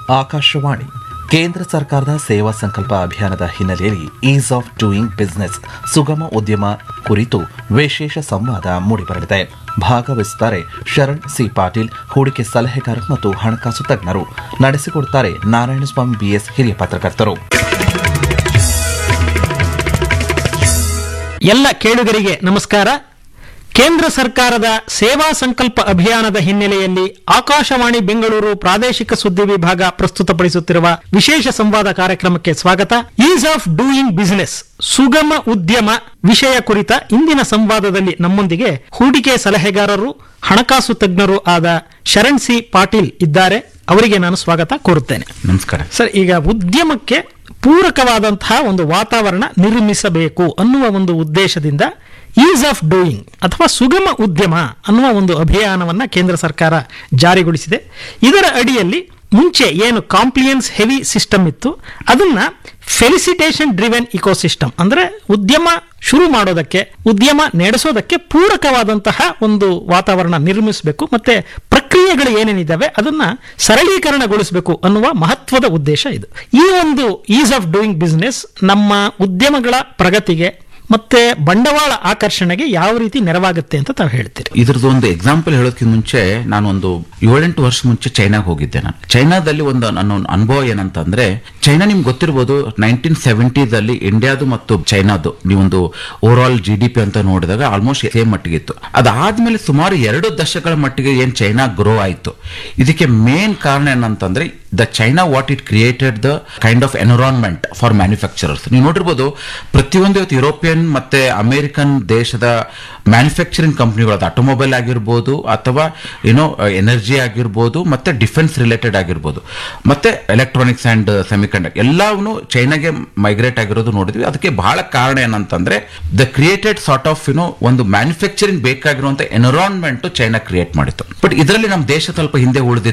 ಆಕಾಶವಾಣಿ ಕೇಂದ್ರ ಸರ್ಕಾರದ ಸೇವಾ ಸಂಕಲ್ಪ ಅಭಿಯಾನದ ಹಿನ್ನೆಲೆಯಲ್ಲಿ ಈಸ್ ಆಫ್ ಡೂಯಿಂಗ್ ಬಿಸಿನೆಸ್ ಸುಗಮ ಉದ್ಯಮ ಕುರಿತು ವಿಶೇಷ ಸಂವಾದ ಮೂಡಿಬರಲಿದೆ ಭಾಗವಹಿಸುತ್ತಾರೆ ಶರಣ್ ಸಿ ಪಾಟೀಲ್ ಹೂಡಿಕೆ ಸಲಹೆಗಾರ ಮತ್ತು ಹಣಕಾಸು ತಜ್ಞರು ನಡೆಸಿಕೊಡುತ್ತಾರೆ ನಾರಾಯಣಸ್ವಾಮಿ ಬಿಎಸ್ ಹಿರಿಯ ಪತ್ರಕರ್ತರು ಎಲ್ಲ ಕೇಳುಗರಿಗೆ ನಮಸ್ಕಾರ ಕೇಂದ್ರ ಸರ್ಕಾರದ ಸೇವಾ ಸಂಕಲ್ಪ ಅಭಿಯಾನದ ಹಿನ್ನೆಲೆಯಲ್ಲಿ ಆಕಾಶವಾಣಿ ಬೆಂಗಳೂರು ಪ್ರಾದೇಶಿಕ ಸುದ್ದಿ ವಿಭಾಗ ಪ್ರಸ್ತುತಪಡಿಸುತ್ತಿರುವ ವಿಶೇಷ ಸಂವಾದ ಕಾರ್ಯಕ್ರಮಕ್ಕೆ ಸ್ವಾಗತ ಈಸ್ ಆಫ್ ಡೂಯಿಂಗ್ ಬಿಸಿನೆಸ್ ಸುಗಮ ಉದ್ಯಮ ವಿಷಯ ಕುರಿತ ಇಂದಿನ ಸಂವಾದದಲ್ಲಿ ನಮ್ಮೊಂದಿಗೆ ಹೂಡಿಕೆ ಸಲಹೆಗಾರರು ಹಣಕಾಸು ತಜ್ಞರು ಆದ ಶರಣ್ ಸಿ ಪಾಟೀಲ್ ಇದ್ದಾರೆ ಅವರಿಗೆ ನಾನು ಸ್ವಾಗತ ಕೋರುತ್ತೇನೆ ನಮಸ್ಕಾರ ಸರ್ ಈಗ ಉದ್ಯಮಕ್ಕೆ ಪೂರಕವಾದಂತಹ ಒಂದು ವಾತಾವರಣ ನಿರ್ಮಿಸಬೇಕು ಅನ್ನುವ ಒಂದು ಉದ್ದೇಶದಿಂದ ಈಸ್ ಆಫ್ ಡೂಯಿಂಗ್ ಅಥವಾ ಸುಗಮ ಉದ್ಯಮ ಅನ್ನುವ ಒಂದು ಅಭಿಯಾನವನ್ನ ಕೇಂದ್ರ ಸರ್ಕಾರ ಜಾರಿಗೊಳಿಸಿದೆ ಇದರ ಅಡಿಯಲ್ಲಿ ಮುಂಚೆ ಏನು ಕಾಂಪ್ಲಿಯನ್ಸ್ ಹೆವಿ ಸಿಸ್ಟಮ್ ಇತ್ತು ಅದನ್ನ ಫೆಲಿಸಿಟೇಷನ್ ಡ್ರಿವೆನ್ ಇಕೋಸಿಸ್ಟಮ್ ಅಂದ್ರೆ ಉದ್ಯಮ ಶುರು ಮಾಡೋದಕ್ಕೆ ಉದ್ಯಮ ನಡೆಸೋದಕ್ಕೆ ಪೂರಕವಾದಂತಹ ಒಂದು ವಾತಾವರಣ ನಿರ್ಮಿಸಬೇಕು ಮತ್ತೆ ಪ್ರಕ್ರಿಯೆಗಳು ಏನೇನಿದ್ದಾವೆ ಅದನ್ನ ಸರಳೀಕರಣಗೊಳಿಸಬೇಕು ಅನ್ನುವ ಮಹತ್ವದ ಉದ್ದೇಶ ಇದು ಈ ಒಂದು ಈಸ್ ಆಫ್ ಡೂಯಿಂಗ್ ಬಿಸ್ನೆಸ್ ನಮ್ಮ ಉದ್ಯಮಗಳ ಪ್ರಗತಿಗೆ ಮತ್ತೆ ಬಂಡವಾಳ ಆಕರ್ಷಣೆಗೆ ಯಾವ ರೀತಿ ನೆರವಾಗುತ್ತೆ ಅಂತ ತಾವು ಹೇಳ್ತೀರಿ ಇದ್ರದ್ದು ಒಂದು ಎಕ್ಸಾಂಪಲ್ ಹೇಳೋದಕ್ಕಿಂತ ಮುಂಚೆ ನಾನು ಒಂದು ಏಳೆಂಟು ವರ್ಷ ಮುಂಚೆ ಚೈನಾಗೆ ಹೋಗಿದ್ದೆ ನಾನು ಚೈನಾದಲ್ಲಿ ಒಂದು ನನ್ನ ಒಂದು ಅನುಭವ ಏನಂತಂದ್ರೆ ಚೈನಾ ನಿಮ್ಗೆ ಗೊತ್ತಿರ್ಬೋದು ನೈನ್ಟೀನ್ ಸೆವೆಂಟೀಸಲ್ಲಿ ಇಂಡಿಯಾದು ಮತ್ತು ಚೈನಾದು ನೀವೊಂದು overall G D P ಅಂತ ನೋಡಿದಾಗ ಆಲ್ಮೋಸ್ಟ್ ಸೇಮ್ ಮಟ್ಟಿಗಿತ್ತು ಅದಾದ್ಮೇಲೆ ಸುಮಾರು ಎರಡು ದಶಕಗಳ ಮಟ್ಟಿಗೆ ಏನ್ ಚೈನಾ ಗ್ರೋ ಆಯಿತು ಇದಕ್ಕೆ ಮೇನ್ ಕಾರಣ ಏನಂತಂದ್ರೆ the China what it created the kind of environment for manufacturers ನೀವು ನೋಡಿರ್ಬೋದು ಪ್ರತಿಯೊಂದು ಇವತ್ತು ಯುರೋಪಿಯನ್ ಮತ್ತೆ ಅಮೆರಿಕನ್ ದೇಶದ ಮ್ಯಾನುಫ್ಯಾಕ್ಚರಿಂಗ್ ಕಂಪ್ನಿಗಳು ಅದು ಆಟೋಮೊಬೈಲ್ ಆಗಿರ್ಬೋದು ಅಥವಾ ಏನೋ ಎನರ್ಜಿ ಆಗಿರ್ಬೋದು ಮತ್ತೆ ಡಿಫೆನ್ಸ್ ರಿಲೇಟೆಡ್ ಆಗಿರ್ಬೋದು ಮತ್ತೆ ಎಲೆಕ್ಟ್ರಾನಿಕ್ಸ್ ಅಂಡ್ ಸೆಮಿಕಂಡಕ್ಟರ್ ಎಲ್ಲವೂ ಚೈನಾಗೆ ಮೈಗ್ರೇಟ್ ಆಗಿರೋದು ನೋಡಿದ್ವಿ ಅದಕ್ಕೆ ಬಹಳ ಕಾರಣ ಏನಂತಂದ್ರೆ the created sort of you know ಒಂದು ಮ್ಯಾನುಫ್ಯಾಕ್ಚರಿಂಗ್ ಬೇಕಾಗಿರುವಂತ ಎನ್ವಿರಾನ್ಮೆಂಟ್ ಚೈನಾ ಕ್ರಿಯೇಟ್ ಮಾಡಿತ್ತು ಬಟ್ ಇದರಲ್ಲಿ ನಮ್ಮ ದೇಶ ಸ್ವಲ್ಪ ಹಿಂದೆ ಉಳಿದಿತ್ತು